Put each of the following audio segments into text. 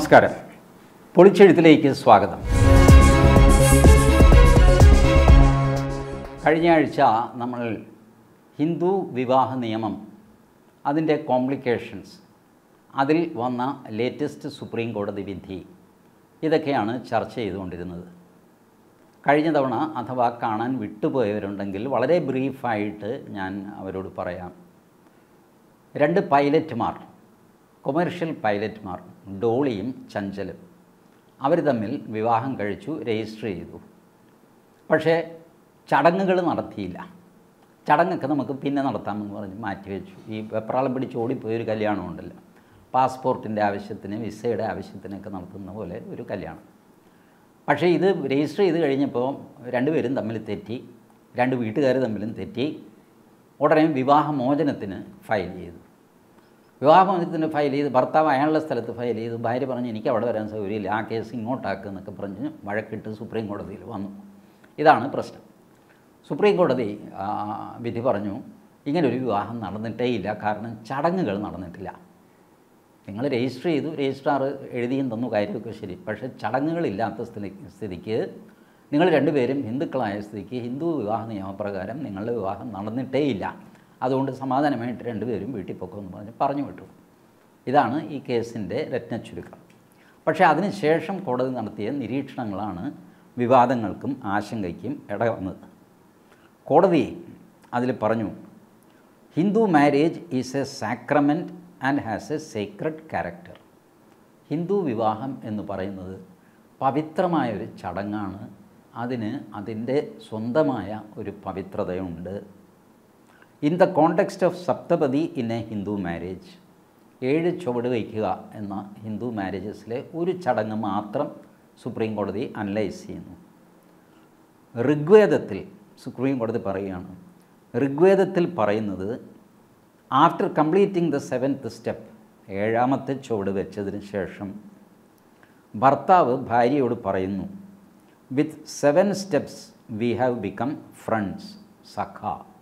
നമസ്കാരം പൊളിച്ചെഴുത്തിലേക്ക് സ്വാഗതം കഴിഞ്ഞ ആഴ്ച നമ്മൾ ഹിന്ദു വിവാഹ നിയമം അതിൻ്റെ കോംപ്ലിക്കേഷൻസ് അതിൽ വന്ന ലേറ്റസ്റ്റ് സുപ്രീം കോടതി വിധി ഇതൊക്കെയാണ് ചർച്ച ചെയ്തുകൊണ്ടിരുന്നത് കഴിഞ്ഞ തവണ അഥവാ കാണാൻ വിട്ടുപോയവരുണ്ടെങ്കിൽ വളരെ ബ്രീഫായിട്ട് ഞാൻ അവരോട് പറയാം രണ്ട് പൈലറ്റുമാർ കൊമേർഷ്യൽ പൈലറ്റുമാർ ഡോളിയും ചഞ്ചലും അവർ തമ്മിൽ വിവാഹം കഴിച്ചു രജിസ്റ്റർ ചെയ്തു പക്ഷേ ചടങ്ങുകൾ നടത്തിയില്ല ചടങ്ങൊക്കെ നമുക്ക് പിന്നെ നടത്താമെന്ന് പറഞ്ഞ് മാറ്റിവെച്ചു ഈ വെപ്രാളം പിടിച്ച് ഓടിപ്പോയൊരു കല്യാണം ഉണ്ടല്ലോ പാസ്പോർട്ടിൻ്റെ ആവശ്യത്തിന് വിസയുടെ ആവശ്യത്തിനൊക്കെ നടത്തുന്ന പോലെ ഒരു കല്യാണം പക്ഷേ ഇത് രജിസ്റ്റർ ചെയ്ത് കഴിഞ്ഞപ്പോൾ രണ്ടുപേരും തമ്മിൽ തെറ്റി രണ്ട് വീട്ടുകാർ തമ്മിലും തെറ്റി ഉടനെ വിവാഹമോചനത്തിന് ഫയൽ ചെയ്തു വിവാഹമോചനത്തിന് ഫയൽ ചെയ്ത് ഭർത്താവ് അയാളുടെ സ്ഥലത്ത് ഫയൽ ചെയ്തു ഭാര്യ പറഞ്ഞു എനിക്ക് അവിടെ വരാൻ സൗകര്യമില്ല ആ കേസ് ഇങ്ങോട്ടാക്കുക എന്നൊക്കെ പറഞ്ഞ് വഴക്കിട്ട് സുപ്രീം കോടതിയിൽ വന്നു ഇതാണ് പ്രശ്നം സുപ്രീം കോടതി ആ, വിധി പറഞ്ഞു ഇങ്ങനൊരു വിവാഹം നടന്നിട്ടേ ഇല്ല കാരണം ചടങ്ങുകൾ നടന്നിട്ടില്ല നിങ്ങൾ രജിസ്റ്റർ ചെയ്തു രജിസ്ട്രാർ എഴുതിയും തന്നു കാര്യമൊക്കെ ശരി പക്ഷേ ചടങ്ങുകളില്ലാത്ത സ്ഥിതി സ്ഥിതിക്ക് നിങ്ങൾ രണ്ടുപേരും ഹിന്ദുക്കളായ സ്ഥിതിക്ക് ഹിന്ദു വിവാഹ നിയമപ്രകാരം നിങ്ങളുടെ വിവാഹം നടന്നിട്ടേ ഇല്ല അതുകൊണ്ട് സമാധാനമായിട്ട് രണ്ടുപേരും വീട്ടിൽ പൊക്കുമെന്ന് പറഞ്ഞ് പറഞ്ഞു വിട്ടു ഇതാണ് ഈ കേസിൻ്റെ രത്നച്ചുരുക്കം പക്ഷേ അതിനുശേഷം കോടതി നടത്തിയ നിരീക്ഷണങ്ങളാണ് വിവാദങ്ങൾക്കും ആശങ്കയ്ക്കും ഇടവന്നത് കോടതി അതിൽ പറഞ്ഞു Hindu marriage is a sacrament and has a secret character Hindu വിവാഹം എന്ന് പറയുന്നത് പവിത്രമായൊരു ചടങ്ങാണ് അതിന് അതിൻ്റെ സ്വന്തമായ ഒരു പവിത്രതയുണ്ട് in the context of Saptapadi in a Hindu marriage ഏഴ് ചുവട് വയ്ക്കുക എന്ന ഹിന്ദു മാരേജസിലെ ഒരു ചടങ്ങ് മാത്രം സുപ്രീം കോടതി അനലൈസ് ചെയ്യുന്നു ഋഗ്വേദത്തിൽ സുപ്രീം കോടതി പറയുകയാണ് ഋഗ്വേദത്തിൽ പറയുന്നത് after completing the seventh step ഏഴാമത്തെ ചുവട് വെച്ചതിന് ശേഷം ഭർത്താവ് ഭാര്യയോട് പറയുന്നു with seven steps we have become friends സഖ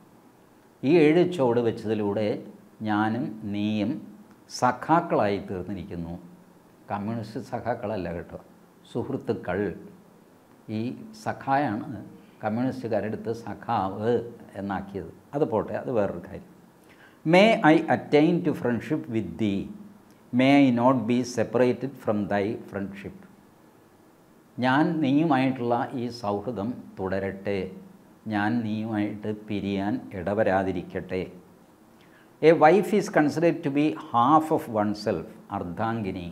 ഈ ഏഴ് ചുവട് വെച്ചതിലൂടെ ഞാനും നീയും സഖാക്കളായി തീർന്നിരിക്കുന്നു കമ്മ്യൂണിസ്റ്റ് സഖാക്കളല്ല കേട്ടോ സുഹൃത്തുക്കൾ ഈ സഖായാണ് കമ്മ്യൂണിസ്റ്റുകാരെടുത്ത് സഖാവ് എന്നാക്കിയത് അത് പോട്ടെ അത് വേറൊരു കാര്യം may I attain to friendship with thee may I not be separated from thy friendship ഞാൻ നീയുമായിട്ടുള്ള ഈ സൗഹൃദം തുടരട്ടെ ഞാൻ നീയുമായിട്ട് പിരിയാൻ ഇടവരാതിരിക്കട്ടെ a wife is considered to be half of one self അർദ്ധാംഗിനി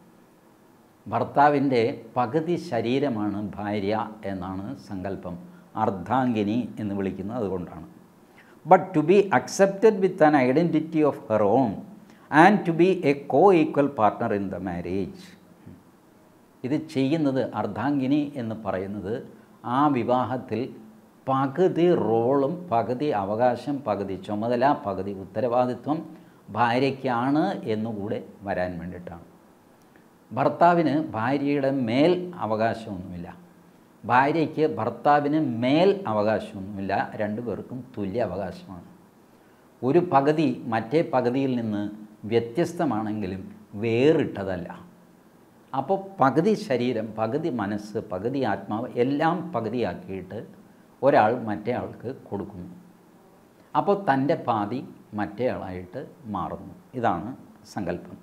ഭർത്താവിൻ്റെ പകുതി ശരീരമാണ് ഭാര്യ എന്നാണ് സങ്കല്പം അർദ്ധാംഗിനി എന്ന് വിളിക്കുന്നത് അതുകൊണ്ടാണ് but to be accepted with an identity of her own and to be a co equal partner in the marriage ഇത് ചെയ്യുന്നത് അർദ്ധാംഗിനി എന്ന് പറയുന്നത് ആ വിവാഹത്തിൽ പകുതി റോളും പകുതി അവകാശം പകുതി ചുമതല പകുതി ഉത്തരവാദിത്വം ഭാര്യയ്ക്കാണ് എന്നുകൂടെ വരാൻ വേണ്ടിയിട്ടാണ് ഭർത്താവിന് ഭാര്യയുടെ മേൽ അവകാശമൊന്നുമില്ല ഭാര്യയ്ക്ക് ഭർത്താവിന് മേൽ അവകാശമൊന്നുമില്ല രണ്ടുപേർക്കും തുല്യ അവകാശമാണ് ഒരു പകുതി മറ്റേ പകുതിയിൽ നിന്ന് വ്യത്യസ്തമാണെങ്കിലും വേറിട്ടതല്ല അപ്പോൾ പകുതി ശരീരം പകുതി മനസ്സ് പകുതി ആത്മാവ് എല്ലാം പകുതിയാക്കിയിട്ട് ഒരാൾ മറ്റേ ആൾക്ക് കൊടുക്കുന്നു അപ്പോൾ തൻ്റെ പാതി മറ്റേ ആളായിട്ട് മാറുന്നു ഇതാണ് സങ്കല്പം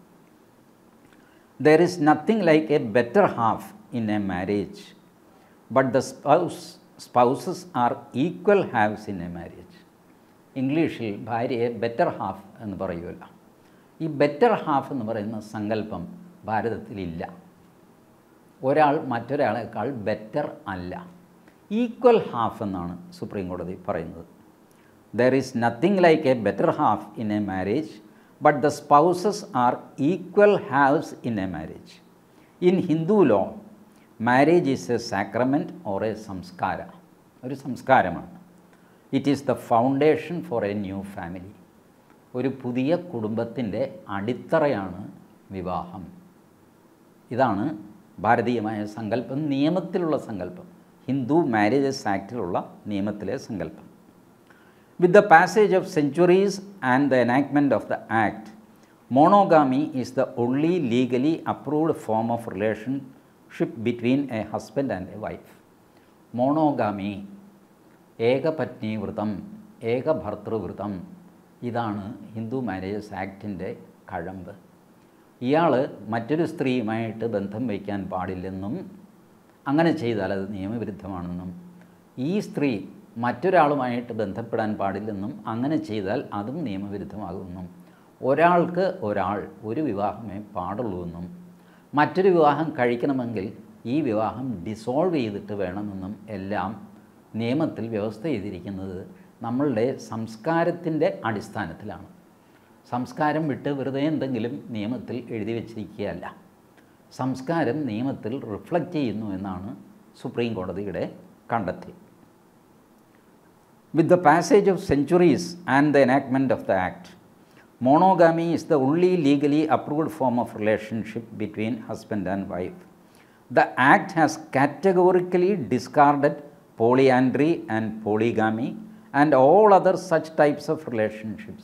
there is nothing like a better half in a marriage but the spouse spouses are equal halves in a marriage ഇംഗ്ലീഷിൽ ഭാര്യയെ ബെറ്റർ ഹാഫ് എന്ന് പറയുമല്ലോ ഈ ബെറ്റർ ഹാഫ് എന്ന് പറയുന്ന സങ്കല്പം ഭാരതത്തിലില്ല ഒരാൾ മറ്റൊരാളെക്കാൾ ബെറ്റർ അല്ല ഈക്വൽ ഹാഫ് എന്നാണ് സുപ്രീം കോടതി പറയുന്നത് there is nothing like a better half in a marriage but the spouses are equal halves in a marriage in Hindu law marriage is a sacrament or a സംസ്കാര ഒരു സംസ്കാരമാണ് it is the foundation for a new family ഒരു പുതിയ കുടുംബത്തിൻ്റെ അടിത്തറയാണ് വിവാഹം ഇതാണ് ഭാരതീയമായ സങ്കല്പം നിയമത്തിലുള്ള സങ്കല്പം ഹിന്ദു മാരേജസ് ആക്റ്റിലുള്ള നിയമത്തിലെ സങ്കല്പം With the passage of centuries and the enactment of the Act, monogamy is the only legally approved form of relationship between a husband and a wife monogamy ഏകപത്നി വ്രതം ഏകഭർത്തൃവ്രതം ഇതാണ് ഹിന്ദു മാരേജസ് ആക്ടിൻ്റെ കഴമ്പ് ഇയാൾ മറ്റൊരു സ്ത്രീയുമായിട്ട് ബന്ധം വയ്ക്കാൻ പാടില്ലെന്നും അങ്ങനെ ചെയ്താൽ അത് നിയമവിരുദ്ധമാണെന്നും ഈ സ്ത്രീ മറ്റൊരാളുമായിട്ട് ബന്ധപ്പെടാൻ പാടില്ലെന്നും അങ്ങനെ ചെയ്താൽ അതും നിയമവിരുദ്ധമാകുമെന്നും ഒരാൾക്ക് ഒരാൾ ഒരു വിവാഹമേ പാടുള്ളൂ എന്നും മറ്റൊരു വിവാഹം കഴിക്കണമെങ്കിൽ ഈ വിവാഹം ഡിസോൾവ് ചെയ്തിട്ട് വേണമെന്നും എല്ലാം നിയമത്തിൽ വ്യവസ്ഥ ചെയ്തിരിക്കുന്നത് നമ്മളുടെ സംസ്കാരത്തിൻ്റെ അടിസ്ഥാനത്തിലാണ് സംസ്കാരം വിട്ട് വെറുതെ എന്തെങ്കിലും നിയമത്തിൽ എഴുതി വച്ചിരിക്കുകയല്ല സംസ്കാരം നിയമത്തിൽ റിഫ്ലക്റ്റ് ചെയ്യുന്നു എന്നാണ് സുപ്രീം കോടതിയുടെ കണ്ടെത്തി With the passage of centuries and the enactment of the Act, monogamy is the only legally approved form of relationship between husband and wife. The Act has categorically discarded polyandry and polygamy and all other such types of relationships.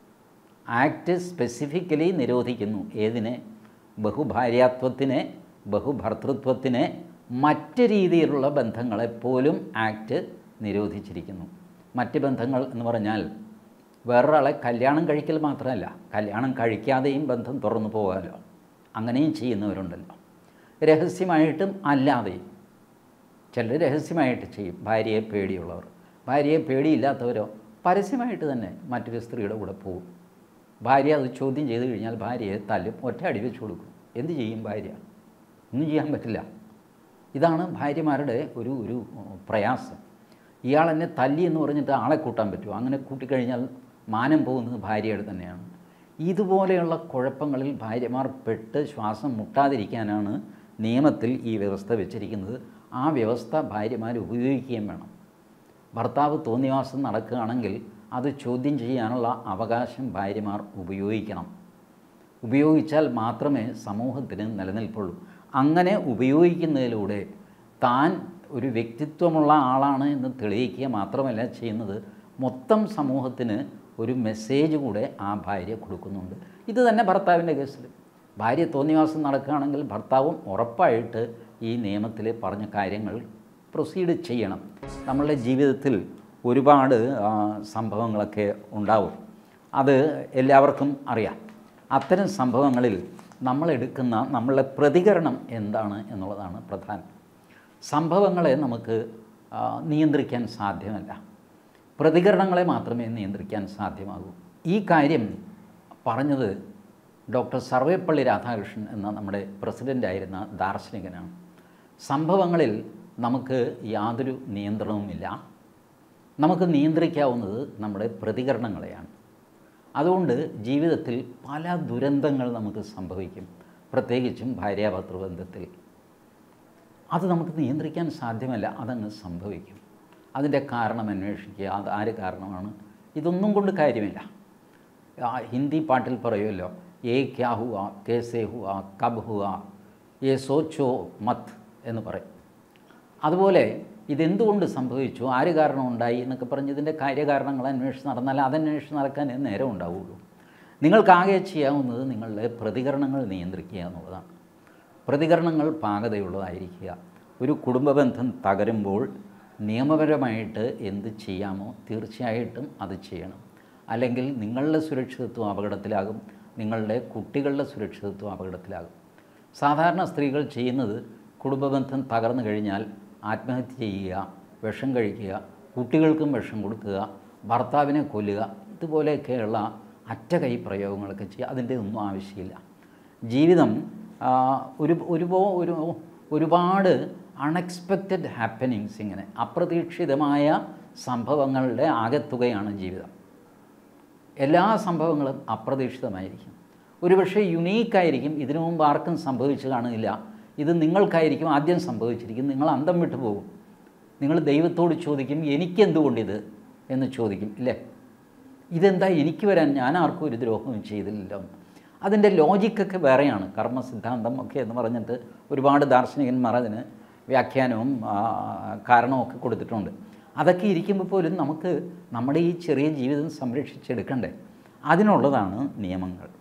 Act specifically നിരോധിക്കുന്നു ഏതിനെ ബഹുഭാര്യാത്വത്തിനെ ബഹുഭർത്തൃത്വത്തിനെ മറ്റ് രീതിയിലുള്ള ബന്ധങ്ങളെപ്പോലും act നിരോധിച്ചിരിക്കുന്നു മറ്റ് ബന്ധങ്ങൾ എന്ന് പറഞ്ഞാൽ വേറൊരാളെ കല്യാണം കഴിക്കൽ മാത്രമല്ല കല്യാണം കഴിക്കാതെയും ബന്ധം തുറന്നു പോകാമല്ലോ അങ്ങനെയും ചെയ്യുന്നവരുണ്ടല്ലോ രഹസ്യമായിട്ടും അല്ലാതെയും ചിലർ രഹസ്യമായിട്ട് ചെയ്യും ഭാര്യയെ പേടിയുള്ളവർ ഭാര്യയെ പേടിയില്ലാത്തവരോ പരസ്യമായിട്ട് തന്നെ മറ്റൊരു സ്ത്രീയുടെ കൂടെ പോകും ഭാര്യ അത് ചോദ്യം ചെയ്ത് കഴിഞ്ഞാൽ ഭാര്യയെ തല്ലും ഒറ്റ അടി വെച്ച് കൊടുക്കും എന്ത് ചെയ്യും ഭാര്യ ഒന്നും ചെയ്യാൻ പറ്റില്ല ഇതാണ് ഭാര്യമാരുടെ ഒരു ഒരു പ്രയാസം ഇയാൾ എന്നെ തല്ലി എന്ന് പറഞ്ഞിട്ട് ആളെ കൂട്ടാൻ പറ്റുമോ അങ്ങനെ കൂട്ടിക്കഴിഞ്ഞാൽ മാനം പോകുന്നത് ഭാര്യയുടെ തന്നെയാണ് ഇതുപോലെയുള്ള കുഴപ്പങ്ങളിൽ ഭാര്യമാർ പെട്ട് ശ്വാസം മുട്ടാതിരിക്കാനാണ് നിയമത്തിൽ ഈ വ്യവസ്ഥ വെച്ചിരിക്കുന്നത് ആ വ്യവസ്ഥ ഭാര്യമാർ ഉപയോഗിക്കുകയും വേണം ഭർത്താവ് തോന്നിവാസം നടക്കുകയാണെങ്കിൽ അത് ചോദ്യം ചെയ്യാനുള്ള അവകാശം ഭാര്യമാർ ഉപയോഗിക്കണം ഉപയോഗിച്ചാൽ മാത്രമേ സമൂഹത്തിന് നിലനിൽപ്പുള്ളൂ അങ്ങനെ ഉപയോഗിക്കുന്നതിലൂടെ താൻ ഒരു വ്യക്തിത്വമുള്ള ആളാണ് എന്ന് തെളിയിക്കുക മാത്രമല്ല ചെയ്യുന്നത് മൊത്തം സമൂഹത്തിന് ഒരു മെസ്സേജ് കൂടെ ആ ഭാര്യ കൊടുക്കുന്നുണ്ട് ഇത് തന്നെ ഭർത്താവിൻ്റെ കേസിൽ ഭാര്യ തോന്നിവാസം നടക്കുകയാണെങ്കിൽ ഭർത്താവും ഉറപ്പായിട്ട് ഈ നിയമത്തിൽ പറഞ്ഞ കാര്യങ്ങൾ പ്രൊസീഡ് ചെയ്യണം നമ്മളുടെ ജീവിതത്തിൽ ഒരുപാട് ആ, സംഭവങ്ങളൊക്കെ ഉണ്ടാവും അത് എല്ലാവർക്കും അറിയാം അത്തരം സംഭവങ്ങളിൽ നമ്മളെടുക്കുന്ന നമ്മളുടെ പ്രതികരണം എന്താണ് എന്നുള്ളതാണ് പ്രധാനം സംഭവങ്ങളെ നമുക്ക് ആ, നിയന്ത്രിക്കാൻ സാധ്യമല്ല പ്രതികരണങ്ങളെ മാത്രമേ നിയന്ത്രിക്കാൻ സാധ്യമാകൂ ഈ കാര്യം പറഞ്ഞത് ഡോക്ടർ സർവേപ്പള്ളി രാധാകൃഷ്ണൻ എന്ന നമ്മുടെ പ്രസിഡൻ്റായിരുന്ന ദാർശനികനാണ് സംഭവങ്ങളിൽ നമുക്ക് യാതൊരു നിയന്ത്രണവുമില്ല നമുക്ക് നിയന്ത്രിക്കാവുന്നത് നമ്മുടെ പ്രതികരണങ്ങളെയാണ് അതുകൊണ്ട് ജീവിതത്തിൽ പല ദുരന്തങ്ങൾ നമുക്ക് സംഭവിക്കും പ്രത്യേകിച്ചും ഭാര്യാഭർത്തൃബന്ധത്തിൽ അത് നമുക്ക് നിയന്ത്രിക്കാൻ സാധ്യമല്ല അതങ്ങ് സംഭവിക്കും അതിൻ്റെ കാരണം അന്വേഷിക്കുക അത് ആര് കാരണമാണ് ഇതൊന്നും കൊണ്ട് കാര്യമില്ല ആ ഹിന്ദി പാട്ടിൽ പറയുമല്ലോ ഏ ക്യാ ഹുവ കേസേ ഹുവ കബ് ഹുവ ഏ സോച്ചോ മത് എന്ന് പറയും അതുപോലെ ഇതെന്തുകൊണ്ട് സംഭവിച്ചു ആര് കാരണം ഉണ്ടായി എന്നൊക്കെ പറഞ്ഞ് ഇതിൻ്റെ കാര്യകാരണങ്ങൾ അന്വേഷിച്ച് നടന്നാൽ അതന്വേഷിച്ച് നടക്കാൻ നേരം ഉണ്ടാവുള്ളൂ നിങ്ങൾക്കാകെ ചെയ്യാവുന്നത് നിങ്ങളുടെ പ്രതികരണങ്ങൾ നിയന്ത്രിക്കുക എന്നുള്ളതാണ് പ്രതികരണങ്ങൾ പാകതയുള്ളതായിരിക്കുക ഒരു കുടുംബബന്ധം തകരുമ്പോൾ നിയമപരമായിട്ട് എന്ത് ചെയ്യാമോ തീർച്ചയായിട്ടും അത് ചെയ്യണം അല്ലെങ്കിൽ നിങ്ങളുടെ സുരക്ഷിതത്വം അപകടത്തിലാകും നിങ്ങളുടെ കുട്ടികളുടെ സുരക്ഷിതത്വം അപകടത്തിലാകും സാധാരണ സ്ത്രീകൾ ചെയ്യുന്നത് കുടുംബബന്ധം തകർന്നു കഴിഞ്ഞാൽ ആത്മഹത്യ ചെയ്യുക വിഷം കഴിക്കുക കുട്ടികൾക്കും വിഷം കൊടുക്കുക ഭർത്താവിനെ കൊല്ലുക ഇതുപോലെയൊക്കെയുള്ള അറ്റകൈ പ്രയോഗങ്ങളൊക്കെ ചെയ്യുക അതിൻ്റെ ഒന്നും ആവശ്യമില്ല ജീവിതം ആ, ഒരു ഒരുപോ ഒരു ഒരുപാട് അൺഎക്സ്പെക്റ്റഡ് ഹാപ്പനിങ്സ് ഇങ്ങനെ അപ്രതീക്ഷിതമായ സംഭവങ്ങളുടെ ആകത്തുകയാണ് ജീവിതം എല്ലാ സംഭവങ്ങളും അപ്രതീക്ഷിതമായിരിക്കും ഒരുപക്ഷെ യുണീക്കായിരിക്കും ഇതിനു മുമ്പ് ആർക്കും സംഭവിച്ചു കാണില്ല ഇത് നിങ്ങൾക്കായിരിക്കും ആദ്യം സംഭവിച്ചിരിക്കും നിങ്ങൾ അന്തം വിട്ടു പോകും നിങ്ങൾ ദൈവത്തോട് ചോദിക്കും എനിക്കെന്തുകൊണ്ടിത് എന്ന് ചോദിക്കും ഇല്ലേ ഇതെന്താ എനിക്ക് വരാൻ ഞാൻ ആർക്കും ഒരു ദ്രോഹവും ചെയ്തില്ലല്ലോ അതിൻ്റെ ലോജിക്കൊക്കെ വേറെയാണ് കർമ്മ സിദ്ധാന്തം ഒക്കെ എന്ന് പറഞ്ഞിട്ട് ഒരുപാട് ദാർശനികന്മാർ അതിന് വ്യാഖ്യാനവും ആ, കാരണവും ഒക്കെ കൊടുത്തിട്ടുണ്ട് അതൊക്കെ ഇരിക്കുമ്പോൾ പോലും നമുക്ക് നമ്മുടെ ഈ ചെറിയ ജീവിതം സംരക്ഷിച്ചെടുക്കണ്ടേ അതിനുള്ളതാണ് നിയമങ്ങൾ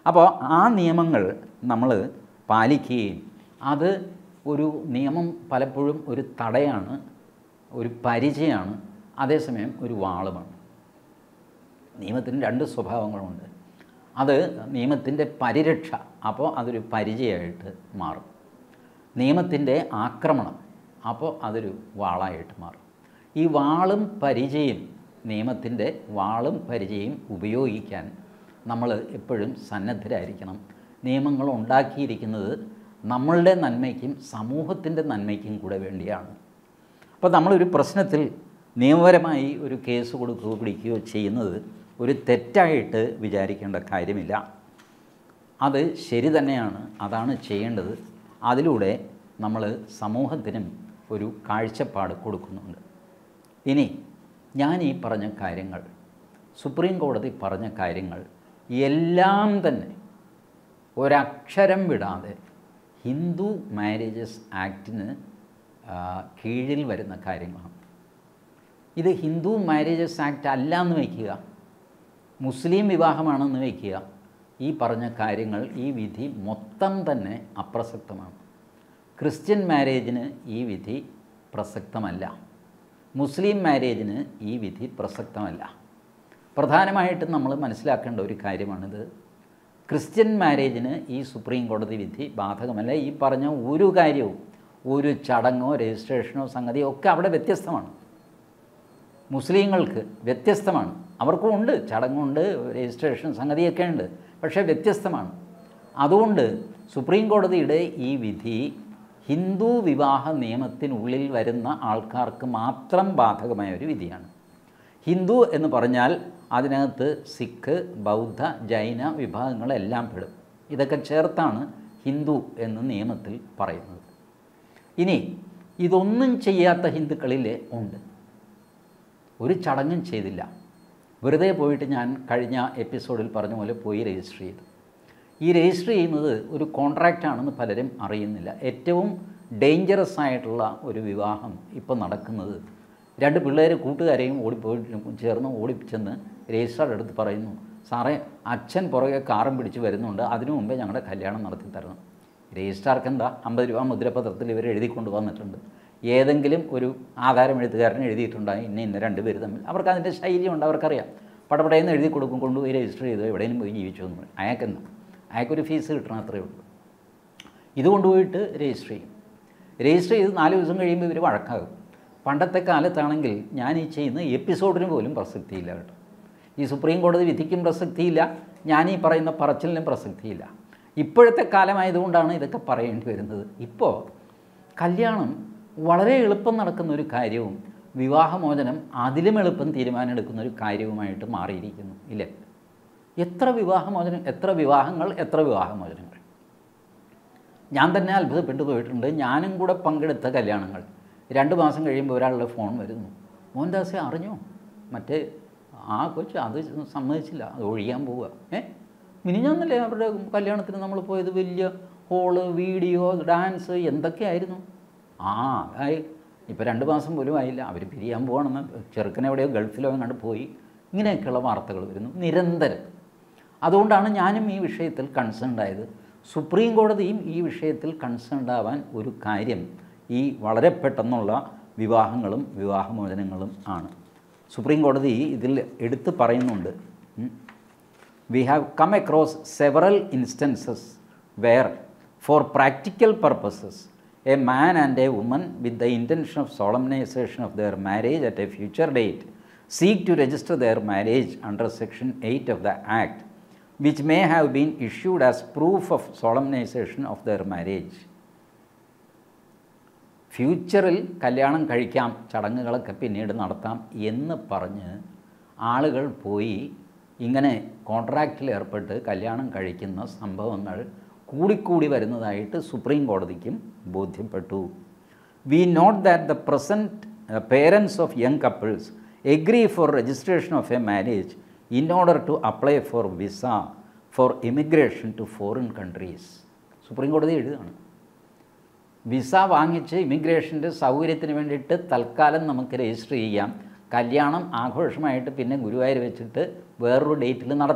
അപ്പോൾ ആ നിയമങ്ങൾ നമ്മൾ പാലിക്കുകയും അത് ഒരു നിയമം പലപ്പോഴും ഒരു തടയാണ് ഒരു പരിചയമാണ് അതേസമയം ഒരു വാളുമാണ് നിയമത്തിന് രണ്ട് സ്വഭാവങ്ങളുണ്ട് അത് നിയമത്തിൻ്റെ പരിരക്ഷ അപ്പോൾ അതൊരു പരിചയമായിട്ട് മാറും നിയമത്തിൻ്റെ ആക്രമണം അപ്പോൾ അതൊരു വാളായിട്ട് മാറും ഈ വാളും പരിചയം നിയമത്തിൻ്റെ വാളും പരിചയം ഉപയോഗിക്കാൻ നമ്മൾ എപ്പോഴും സന്നദ്ധരായിരിക്കണം നിയമങ്ങൾ ഉണ്ടാക്കിയിരിക്കുന്നത് നമ്മളുടെ നന്മയ്ക്കും സമൂഹത്തിൻ്റെ നന്മയ്ക്കും കൂടെ വേണ്ടിയാണ് അപ്പോൾ നമ്മളൊരു പ്രശ്നത്തിൽ നിയമപരമായി ഒരു കേസ് കൊടുക്കുകയോ പിടിക്കുകയോ ചെയ്യുന്നത് ഒരു തെറ്റായിട്ട് വിചാരിക്കേണ്ട കാര്യമില്ല അത് ശരി തന്നെയാണ് അതാണ് ചെയ്യേണ്ടത് അതിലൂടെ നമ്മൾ സമൂഹത്തിനും ഒരു കാഴ്ചപ്പാട് കൊടുക്കുന്നുണ്ട് ഇനി ഞാൻ ഈ പറഞ്ഞ കാര്യങ്ങൾ സുപ്രീം കോടതി പറഞ്ഞ കാര്യങ്ങൾ എല്ലാം തന്നെ ഒരക്ഷരം വിടാതെ ഹിന്ദു മാരേജസ് ആക്ടിന് ആ, കീഴിൽ വരുന്ന കാര്യങ്ങളാണ് ഇത് ഹിന്ദു മാരേജസ് ആക്ട് അല്ല എന്ന് വയ്ക്കുക മുസ്ലിം വിവാഹമാണെന്ന് വയ്ക്കുക ഈ പറഞ്ഞ കാര്യങ്ങൾ ഈ വിധി മൊത്തം തന്നെ അപ്രസക്തമാണ് ക്രിസ്ത്യൻ മാരേജിന് ഈ വിധി പ്രസക്തമല്ല മുസ്ലിം മാരേജിന് ഈ വിധി പ്രസക്തമല്ല പ്രധാനമായിട്ടും നമ്മൾ മനസ്സിലാക്കേണ്ട ഒരു കാര്യമാണിത് ക്രിസ്ത്യൻ മാരേജിന് ഈ സുപ്രീം കോടതി വിധി ബാധകമല്ല ഈ പറഞ്ഞ ഒരു കാര്യവും ഒരു ചടങ്ങോ രജിസ്ട്രേഷനോ സംഗതിയോ ഒക്കെ അവിടെ വ്യത്യസ്തമാണ് മുസ്ലിങ്ങൾക്ക് വ്യത്യസ്തമാണ് അവർക്കും ഉണ്ട് ചടങ്ങുണ്ട് രജിസ്ട്രേഷൻ സംഗതിയൊക്കെ ഉണ്ട് പക്ഷേ വ്യത്യസ്തമാണ് അതുകൊണ്ട് സുപ്രീം കോടതിയുടെ ഈ വിധി ഹിന്ദു വിവാഹ നിയമത്തിനുള്ളിൽ വരുന്ന ആൾക്കാർക്ക് മാത്രം ബാധകമായ ഒരു വിധിയാണ് ഹിന്ദു എന്ന് പറഞ്ഞാൽ അതിനകത്ത് സിഖ് ബൗദ്ധ ജൈന വിഭാഗങ്ങളെല്ലാം പെടും ഇതൊക്കെ ചേർത്താണ് ഹിന്ദു എന്ന് നിയമത്തിൽ പറയുന്നത് ഇനി ഇതൊന്നും ചെയ്യാത്ത ഹിന്ദുക്കളിൽ ഉണ്ട് ഒരു ചടങ്ങും ചെയ്തില്ല വെറുതെ പോയിട്ട് ഞാൻ കഴിഞ്ഞ എപ്പിസോഡിൽ പറഞ്ഞ പോലെ പോയി രജിസ്റ്റർ ചെയ്തു ഈ രജിസ്റ്റർ ചെയ്യുന്നത് ഒരു കോൺട്രാക്റ്റ് ആണെന്ന് പലരും അറിയുന്നില്ല ഏറ്റവും ഡേഞ്ചറസ് ആയിട്ടുള്ള ഒരു വിവാഹം ഇപ്പോൾ നടക്കുന്നത് രണ്ട് പിള്ളേർ കൂട്ടുകാരെയും ഓടിപ്പോയിട്ട് ചേർന്ന് ഓടിച്ചെന്ന് രജിസ്റ്റർ എടുത്ത് പറയുന്നു സാറേ അച്ഛൻ പുറകെ കാറും പിടിച്ച് വരുന്നുണ്ട് അതിനു മുമ്പേ ഞങ്ങളുടെ കല്യാണം നടത്തി തരണം രജിസ്ട്രാർക്ക് എന്താ അമ്പത് രൂപ മുദ്രപത്രത്തിൽ ഇവർ എഴുതി കൊണ്ട് വന്നിട്ടുണ്ട് ഏതെങ്കിലും ഒരു ആധാരം എഴുത്തുകാരൻ എഴുതിയിട്ടുണ്ടായി ഇന്ന ഇന്ന രണ്ട് പേര് തമ്മിൽ അവർക്ക് അതിൻ്റെ ശൈലിയുണ്ട് അവർക്കറിയാം പടപടയെന്ന് എഴുതി കൊടുക്കും കൊണ്ടുപോയി രജിസ്റ്റർ ചെയ്തു എവിടെയും പോയി ജീവിച്ചു എന്ന് പറയും അയാൾക്കെന്താ അയാൾക്കൊരു ഫീസ് കിട്ടണം അത്രയേ ഉള്ളൂ ഇത് കൊണ്ടുപോയിട്ട് രജിസ്റ്റർ ചെയ്യും രജിസ്റ്റർ ചെയ്ത് നാല് ദിവസം കഴിയുമ്പോൾ ഇവർ വഴക്കാകും പണ്ടത്തെ കാലത്താണെങ്കിൽ ഞാൻ ഈ ചെയ്യുന്ന എപ്പിസോഡിന് പോലും പ്രസക്തിയില്ല കേട്ടോ ഈ സുപ്രീം കോടതി വിധിക്കും പ്രസക്തിയില്ല ഞാൻ ഈ പറയുന്ന പറച്ചിലിനും പ്രസക്തിയില്ല ഇപ്പോഴത്തെ കാലമായതുകൊണ്ടാണ് ഇതൊക്കെ പറയേണ്ടി വരുന്നത് ഇപ്പോൾ കല്യാണം വളരെ എളുപ്പം നടക്കുന്ന ഒരു കാര്യവും വിവാഹമോചനം അതിലും എളുപ്പം തീരുമാനമെടുക്കുന്ന ഒരു കാര്യവുമായിട്ട് മാറിയിരിക്കുന്നു ഇല്ലേ എത്ര വിവാഹമോചനം എത്ര വിവാഹങ്ങൾ എത്ര വിവാഹമോചനങ്ങൾ ഞാൻ തന്നെ അത്ഭുതപ്പെട്ടു പോയിട്ടുണ്ട് ഞാനും കൂടെ പങ്കെടുത്ത കല്യാണങ്ങൾ രണ്ട് മാസം കഴിയുമ്പോൾ ഒരാളുടെ ഫോൺ വരുന്നു മോഹൻദാസെ അറിഞ്ഞോ മറ്റേ ആ കൊച്ചു അത് സമ്മതിച്ചില്ല അത് ഒഴിയാൻ പോവുക ഏ മിനിഞ്ഞാന്നല്ലേ അവരുടെ കല്യാണത്തിന് നമ്മൾ പോയത് വലിയ ഹോള് വീഡിയോ ഡാൻസ് എന്തൊക്കെയായിരുന്നു ആ ആയി ഇപ്പോൾ രണ്ട് മാസം പോലും ആയില്ല അവർ പിരിയാൻ പോകണമെന്ന് ചെറുക്കനെ എവിടെയോ ഗൾഫിലോ കണ്ട് പോയി ഇങ്ങനെയൊക്കെയുള്ള വാർത്തകൾ വരുന്നു നിരന്തരം അതുകൊണ്ടാണ് ഞാനും ഈ വിഷയത്തിൽ കൺസേൺഡ് ആയത് സുപ്രീം കോടതിയും ഈ വിഷയത്തിൽ കൺസേൺഡ് ആവാൻ ഒരു കാര്യം ഈ വളരെ പെട്ടെന്നുള്ള വിവാഹങ്ങളും വിവാഹമോചനങ്ങളും ആണ് സുപ്രീം കോടതി ഇതിൽ എടുത്ത് പറയുന്നുണ്ട് we have come across several instances where for practical purposes a man and a woman with the intention of solemnization of their marriage at a future date seek to register their marriage under section eight of the act which may have been issued as proof of solemnization of their marriage ഫ്യൂച്ചറിൽ കല്യാണം കഴിക്കാം ചടങ്ങുകളൊക്കെ പിന്നീട് നടത്താം എന്ന് പറഞ്ഞ് ആളുകൾ പോയി ഇങ്ങനെ കോൺട്രാക്റ്റിൽ ഏർപ്പെട്ട് കല്യാണം കഴിക്കുന്ന സംഭവങ്ങൾ കൂടിക്കൂടി വരുന്നതായിട്ട് സുപ്രീം കോടതിക്കും ബോധ്യപ്പെട്ടു we note that the present parents of young couples agree for registration of a marriage in order to apply for visa for immigration to foreign countries supreme കോടതി എഴുതുകയാണ് വിസ വാങ്ങിച്ച് ഇമിഗ്രേഷൻ്റെ സൗകര്യത്തിന് വേണ്ടിയിട്ട് തൽക്കാലം നമുക്ക് രജിസ്റ്റർ ചെയ്യാം കല്യാണം ആഘോഷമായിട്ട് പിന്നെ ഗുരുവായൂർ വെച്ചിട്ട് വേറൊരു ഡേറ്റിൽ നടത്താം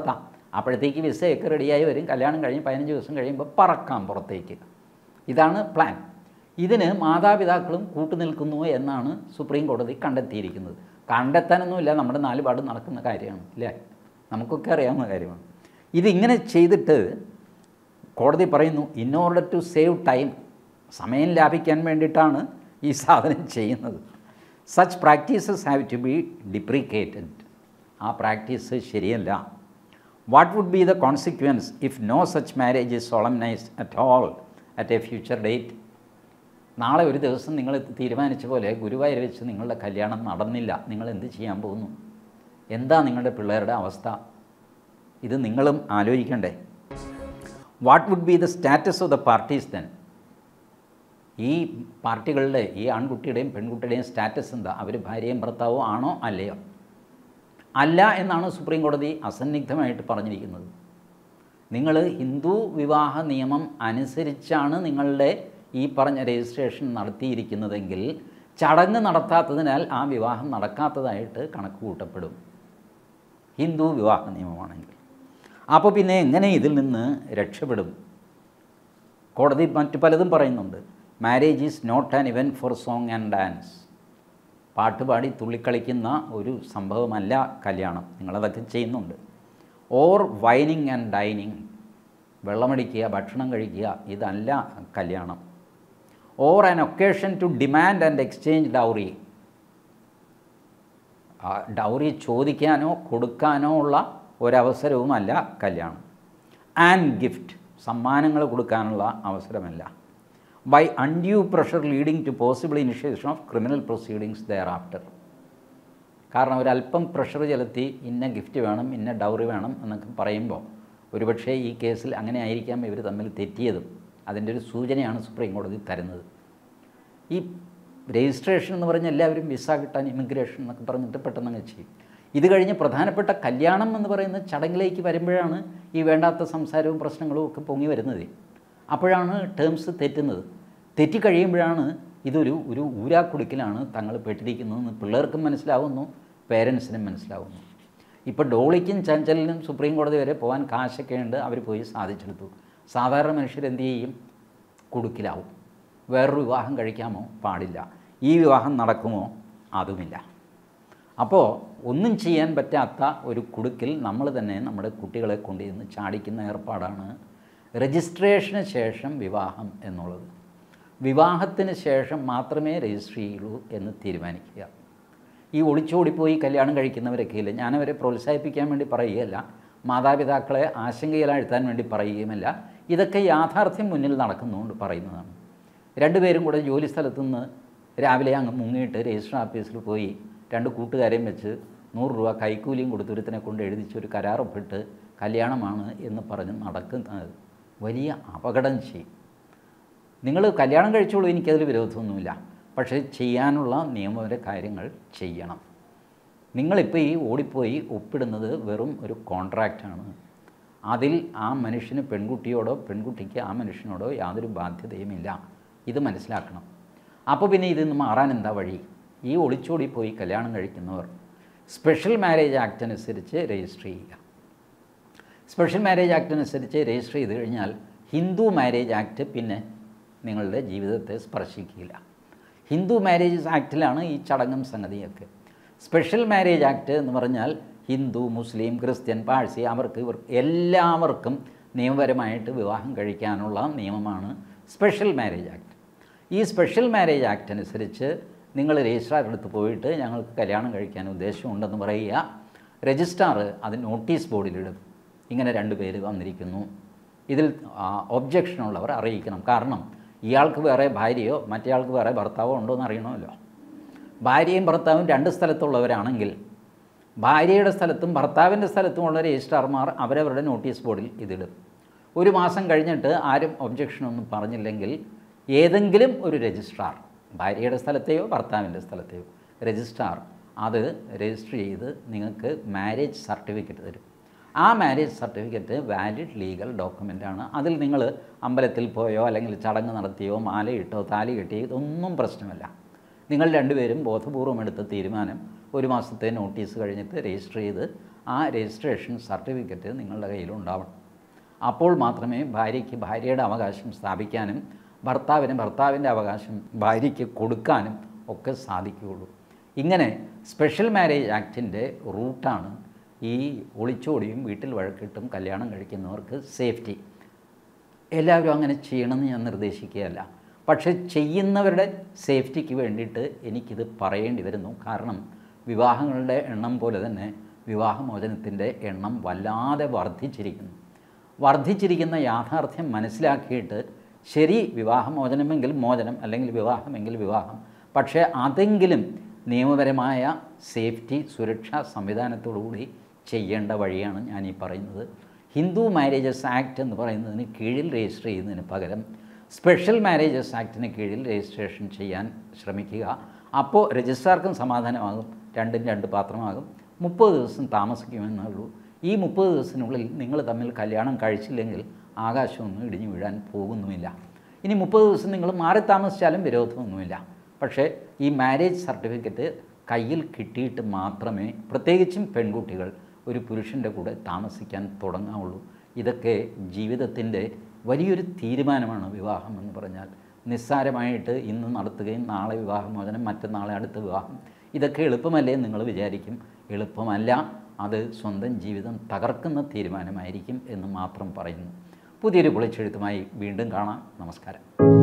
അപ്പോഴത്തേക്ക് വിസയൊക്കെ റെഡിയായി വരും കല്യാണം കഴിഞ്ഞ് പതിനഞ്ച് ദിവസം കഴിയുമ്പോൾ പറക്കാം പുറത്തേക്ക് ഇതാണ് പ്ലാൻ ഇതിന് മാതാപിതാക്കളും കൂട്ടുനിൽക്കുന്നു എന്നാണ് സുപ്രീം കോടതി കണ്ടെത്തിയിരിക്കുന്നത് കണ്ടെത്താനൊന്നുമില്ല നമ്മുടെ നാലുപാട് നടക്കുന്ന കാര്യമാണ് ഇല്ലേ നമുക്കൊക്കെ അറിയാവുന്ന കാര്യമാണ് ഇതിങ്ങനെ ചെയ്തിട്ട് കോടതി പറയുന്നു in order to save time സമയം ലാഭിക്കാൻ വേണ്ടിയിട്ടാണ് ഈ സാധനം ചെയ്യുന്നത് such practices have to be deprecated ആ പ്രാക്ടീസ് ശരിയല്ല what would be the consequence if no such marriage is solemnise at all at a future date നാളെ ഒരു ദിവസം നിങ്ങൾ തീരുമാനിച്ച പോലെ ഗുരുവായൂർ വെച്ച് നിങ്ങളുടെ കല്യാണം നടന്നില്ല നിങ്ങൾ എന്ത് ചെയ്യാൻ പോകുന്നു എന്താ നിങ്ങളുടെ പിള്ളേരുടെ അവസ്ഥ ഇത് നിങ്ങളും ആലോചിക്കണ്ടേ what would be the status of the parties then ഈ പാർട്ടികളുടെ ഈ ആൺകുട്ടിയുടെയും പെൺകുട്ടിയുടെയും സ്റ്റാറ്റസ് എന്താ അവർ ഭാര്യയും ഭർത്താവോ ആണോ അല്ലയോ അല്ല എന്നാണ് സുപ്രീം കോടതി അസന്നിഗ്ധമായിട്ട് പറഞ്ഞിരിക്കുന്നത് നിങ്ങൾ ഹിന്ദു വിവാഹ നിയമം അനുസരിച്ചാണ് നിങ്ങളുടെ ഈ പറഞ്ഞ രജിസ്ട്രേഷൻ നടത്തിയിരിക്കുന്നതെങ്കിൽ ചടങ്ങ് നടത്താത്തതിനാൽ ആ വിവാഹം നടക്കാത്തതായിട്ട് കണക്ക് കൂട്ടപ്പെടും ഹിന്ദു വിവാഹ നിയമമാണെങ്കിൽ അപ്പോൾ പിന്നെ എങ്ങനെ ഇതിൽ നിന്ന് രക്ഷപ്പെടും കോടതി മറ്റു പലതും പറയുന്നുണ്ട് marriage is not an event for song and dance പാട്ടുപാടി തുള്ളിക്കളിക്കുന്ന ഒരു സംഭവമല്ല കല്യാണം നിങ്ങളതൊക്കെ ചെയ്യുന്നുണ്ട് ഓർ വൈനിങ് ആൻഡ് ഡൈനിങ് വെള്ളമടിക്കുക ഭക്ഷണം കഴിക്കുക ഇതല്ല കല്യാണം or an occasion to demand and exchange dowry dowry ചോദിക്കാനോ കൊടുക്കാനോ ഉള്ള ഒരവസരവുമല്ല കല്യാണം ആൻഡ് ഗിഫ്റ്റ് സമ്മാനങ്ങൾ കൊടുക്കാനുള്ള അവസരമല്ല by undue pressure leading to possible initiation of criminal proceedings thereafter കാരണം ഒരല്പം പ്രഷർ ചെലുത്തി ഇന്ന ഗിഫ്റ്റ് വേണം ഇന്ന ഡൗറി വേണം എന്നൊക്കെ പറയുമ്പോൾ ഒരുപക്ഷേ ഈ കേസിൽ അങ്ങനെ ആയിരിക്കാം ഇവർ തമ്മിൽ തെറ്റിയതും അതിൻ്റെ ഒരു സൂചനയാണ് സുപ്രീം കോടതി തരുന്നത് ഈ രജിസ്ട്രേഷൻ എന്ന് പറഞ്ഞാൽ എല്ലാവരും വിസ കിട്ടാൻ ഇമിഗ്രേഷൻ എന്നൊക്കെ പറഞ്ഞിട്ട് പെട്ടെന്ന് അങ്ങ് ചെയ്യും ഇത് കഴിഞ്ഞ് പ്രധാനപ്പെട്ട കല്യാണം എന്ന് പറയുന്ന ചടങ്ങിലേക്ക് വരുമ്പോഴാണ് ഈ വേണ്ടാത്ത സംസാരവും പ്രശ്നങ്ങളും ഒക്കെ പൊങ്ങി വരുന്നത് അപ്പോഴാണ് ടേംസ് തെറ്റുന്നത് തെറ്റിക്കഴിയുമ്പോഴാണ് ഇതൊരു ഒരു ഊരാക്കുടുക്കിലാണ് തങ്ങൾ പെട്ടിരിക്കുന്നതെന്ന് പിള്ളേർക്കും മനസ്സിലാവുന്നു പേരൻസിനും മനസ്സിലാവുന്നു ഇപ്പോൾ ഡോളിക്കും ചഞ്ചലിനും സുപ്രീം കോടതി വരെ പോകാൻ കാശൊക്കെ ഉണ്ട് അവർ പോയി സാധിച്ചെടുത്തു സാധാരണ മനുഷ്യർ എന്ത് ചെയ്യും കുടുക്കിലാവും വേറൊരു വിവാഹം കഴിക്കാമോ പാടില്ല ഈ വിവാഹം നടക്കുമോ അതുമില്ല അപ്പോൾ ഒന്നും ചെയ്യാൻ പറ്റാത്ത ഒരു കുടുക്കിൽ നമ്മൾ തന്നെ നമ്മുടെ കുട്ടികളെ കൊണ്ടുചെന്ന് ചാടിക്കുന്ന ഏർപ്പാടാണ് രജിസ്ട്രേഷന് ശേഷം വിവാഹം എന്നുള്ളത് വിവാഹത്തിന് ശേഷം മാത്രമേ രജിസ്റ്റർ ചെയ്യുള്ളൂ എന്ന് തീരുമാനിക്കുക ഈ ഒളിച്ചോടിപ്പോയി കല്യാണം കഴിക്കുന്നവരൊക്കെ ഇല്ല ഞാനവരെ പ്രോത്സാഹിപ്പിക്കാൻ വേണ്ടി പറയുകയല്ല മാതാപിതാക്കളെ ആശങ്കയിലാഴ്ത്താൻ വേണ്ടി പറയുകയുമല്ല ഇതൊക്കെ യാഥാർത്ഥ്യം മുന്നിൽ നടക്കുന്നുകൊണ്ട് പറയുന്നതാണ് രണ്ടുപേരും കൂടെ ജോലി സ്ഥലത്തു നിന്ന് രാവിലെ അങ്ങ് മുങ്ങിയിട്ട് രജിസ്റ്റർ ഓഫീസിൽ പോയി രണ്ട് കൂട്ടുകാരെയും വെച്ച് നൂറ് രൂപ കൈക്കൂലിയും കൊടുത്തൊരുത്തിനെ കൊണ്ട് എഴുതിച്ചൊരു കരാറൊപ്പിട്ട് കല്യാണമാണ് എന്ന് പറഞ്ഞ് നടക്കുന്നത് വലിയ അപകടം ചെയ്യും നിങ്ങൾ കല്യാണം കഴിച്ചോളൂ എനിക്കതിൽ വിരോധമൊന്നുമില്ല പക്ഷേ ചെയ്യാനുള്ള നിയമപര കാര്യങ്ങൾ ചെയ്യണം നിങ്ങളിപ്പോൾ ഈ ഓടിപ്പോയി ഒപ്പിടുന്നത് വെറും ഒരു കോൺട്രാക്റ്റാണ് അതിൽ ആ മനുഷ്യന് പെൺകുട്ടിയോടോ പെൺകുട്ടിക്ക് ആ മനുഷ്യനോടോ യാതൊരു ബാധ്യതയുമില്ല ഇത് മനസ്സിലാക്കണം അപ്പോൾ പിന്നെ ഇതിൽ നിന്ന് മാറാൻ എന്താ വഴി ഈ ഒളിച്ചോടി പോയി കല്യാണം കഴിക്കുന്നവർ സ്പെഷ്യൽ മാരേജ് ആക്ട് അനുസരിച്ച് രജിസ്റ്റർ ചെയ്യുക സ്പെഷ്യൽ മാരേജ് ആക്ട് അനുസരിച്ച് രജിസ്റ്റർ ചെയ്ത് കഴിഞ്ഞാൽ ഹിന്ദു മാരേജ് ആക്ട് പിന്നെ നിങ്ങളുടെ ജീവിതത്തെ സ്പർശിക്കില്ല ഹിന്ദു മാരേജ് ആക്ടിലാണ് ഈ ചടങ്ങും സംഗതിയൊക്കെ സ്പെഷ്യൽ മാരേജ് ആക്ട് എന്ന് പറഞ്ഞാൽ ഹിന്ദു മുസ്ലിം ക്രിസ്ത്യൻ പാഴ്സി അവർക്ക് ഇവർ എല്ലാവർക്കും നിയമപരമായിട്ട് വിവാഹം കഴിക്കാനുള്ള നിയമമാണ് സ്പെഷ്യൽ മാരേജ് ആക്ട് ഈ സ്പെഷ്യൽ മാരേജ് ആക്ട് അനുസരിച്ച് നിങ്ങൾ രജിസ്ട്രാർ എടുത്ത് പോയിട്ട് ഞങ്ങൾക്ക് കല്യാണം കഴിക്കാൻ ഉദ്ദേശമുണ്ടെന്ന് പറയുക രജിസ്ട്രാർ അത് നോട്ടീസ് ബോർഡിലിടും ഇങ്ങനെ രണ്ട് പേര് വന്നിരിക്കുന്നു ഇതിൽ ഒബ്ജക്ഷനുള്ളവർ അറിയിക്കണം കാരണം ഇയാൾക്ക് വേറെ ഭാര്യയോ മറ്റേയാൾക്ക് വേറെ ഭർത്താവോ ഉണ്ടോ എന്ന് അറിയണമല്ലോ ഭാര്യയും ഭർത്താവും രണ്ട് സ്ഥലത്തുള്ളവരാണെങ്കിൽ ഭാര്യയുടെ സ്ഥലത്തും ഭർത്താവിൻ്റെ സ്ഥലത്തുമുള്ള രജിസ്ട്രാർമാർ അവരവരുടെ നോട്ടീസ് ബോർഡിൽ ഇതിടും ഒരു മാസം കഴിഞ്ഞിട്ട് ആരും ഒബ്ജക്ഷനൊന്നും പറഞ്ഞില്ലെങ്കിൽ ഏതെങ്കിലും ഒരു രജിസ്ട്രാർ ഭാര്യയുടെ സ്ഥലത്തെയോ ഭർത്താവിൻ്റെ സ്ഥലത്തെയോ രജിസ്ട്രാർ അത് രജിസ്റ്റർ ചെയ്ത് നിങ്ങൾക്ക് മാരേജ് സർട്ടിഫിക്കറ്റ് തരും ആ മാരേജ് സർട്ടിഫിക്കറ്റ് വാലിഡ് ലീഗൽ ഡോക്യുമെൻ്റാണ് അതിൽ നിങ്ങൾ അമ്പലത്തിൽ പോയോ അല്ലെങ്കിൽ ചടങ്ങ് നടത്തിയോ മാലയിട്ടോ താലി കെട്ടിയോ ഇതൊന്നും പ്രശ്നമല്ല നിങ്ങൾ രണ്ടുപേരും ബോധപൂർവം എടുത്ത തീരുമാനം ഒരു മാസത്തെ നോട്ടീസ് കഴിഞ്ഞിട്ട് രജിസ്റ്റർ ചെയ്ത് ആ രജിസ്ട്രേഷൻ സർട്ടിഫിക്കറ്റ് നിങ്ങളുടെ കയ്യിലുണ്ടാവണം അപ്പോൾ മാത്രമേ ഭാര്യയ്ക്ക് ഭാര്യയുടെ അവകാശം സ്ഥാപിക്കാനും ഭർത്താവിന് ഭർത്താവിൻ്റെ അവകാശം ഭാര്യയ്ക്ക് കൊടുക്കാനും ഒക്കെ സാധിക്കുകയുള്ളൂ ഇങ്ങനെ സ്പെഷ്യൽ മാരേജ് ആക്ടിൻ്റെ റൂട്ടാണ് ഈ ഒളിച്ചോടിയും വീട്ടിൽ വഴക്കിട്ടും കല്യാണം കഴിക്കുന്നവർക്ക് സേഫ്റ്റി എല്ലാവരും അങ്ങനെ ചെയ്യണമെന്ന് ഞാൻ നിർദ്ദേശിക്കുകയല്ല പക്ഷേ ചെയ്യുന്നവരുടെ സേഫ്റ്റിക്ക് വേണ്ടിയിട്ട് എനിക്കിത് പറയേണ്ടി വരുന്നു കാരണം വിവാഹങ്ങളുടെ എണ്ണം പോലെ തന്നെ വിവാഹമോചനത്തിൻ്റെ എണ്ണം വല്ലാതെ വർദ്ധിച്ചിരിക്കുന്നു വർദ്ധിച്ചിരിക്കുന്ന യാഥാർത്ഥ്യം മനസ്സിലാക്കിയിട്ട് ശരി വിവാഹമോചനമെങ്കിൽ മോചനം അല്ലെങ്കിൽ വിവാഹമെങ്കിൽ വിവാഹം പക്ഷേ അതെങ്കിലും നിയമപരമായ സേഫ്റ്റി സുരക്ഷാ സംവിധാനത്തോടുകൂടി ചെയ്യേണ്ട വഴിയാണ് ഞാൻ ഈ പറയുന്നത് ഹിന്ദു മാരേജസ് ആക്ട് എന്ന് പറയുന്നതിന് കീഴിൽ രജിസ്റ്റർ ചെയ്യുന്നതിന് പകരം സ്പെഷ്യൽ മാരേജസ് ആക്ടിന് കീഴിൽ രജിസ്ട്രേഷൻ ചെയ്യാൻ ശ്രമിക്കുക അപ്പോൾ രജിസ്ട്രാർക്കും സമാധാനമാകും രണ്ടും രണ്ട് പാത്രമാകും മുപ്പത് ദിവസം താമസിക്കുമെന്നേ ഉള്ളൂ ഈ മുപ്പത് ദിവസത്തിനുള്ളിൽ നിങ്ങൾ തമ്മിൽ കല്യാണം കഴിച്ചില്ലെങ്കിൽ ആകാശമൊന്നും ഇടിഞ്ഞു വീഴാൻ പോകുന്നുമില്ല ഇനി മുപ്പത് ദിവസം നിങ്ങൾ മാറി താമസിച്ചാലും വിരോധമൊന്നുമില്ല പക്ഷേ ഈ മാരേജ് സർട്ടിഫിക്കറ്റ് കയ്യിൽ കിട്ടിയിട്ട് മാത്രമേ പ്രത്യേകിച്ചും പെൺകുട്ടികൾ ഒരു പുരുഷൻ്റെ കൂടെ താമസിക്കാൻ തുടങ്ങാവുള്ളൂ ഇതൊക്കെ ജീവിതത്തിൻ്റെ വലിയൊരു തീരുമാനമാണ് വിവാഹം എന്ന് പറഞ്ഞാൽ നിസ്സാരമായിട്ട് ഇന്ന് നടത്തുകയും നാളെ വിവാഹമോചനം മറ്റന്നാളെ അടുത്ത വിവാഹം ഇതൊക്കെ എളുപ്പമല്ലേ എന്ന് നിങ്ങൾ വിചാരിക്കും എളുപ്പമല്ല അത് സ്വന്തം ജീവിതം തകർക്കുന്ന തീരുമാനമായിരിക്കും എന്ന് മാത്രം പറയുന്നു പുതിയൊരു പൊളിച്ചെഴുത്തുമായി വീണ്ടും കാണാം നമസ്കാരം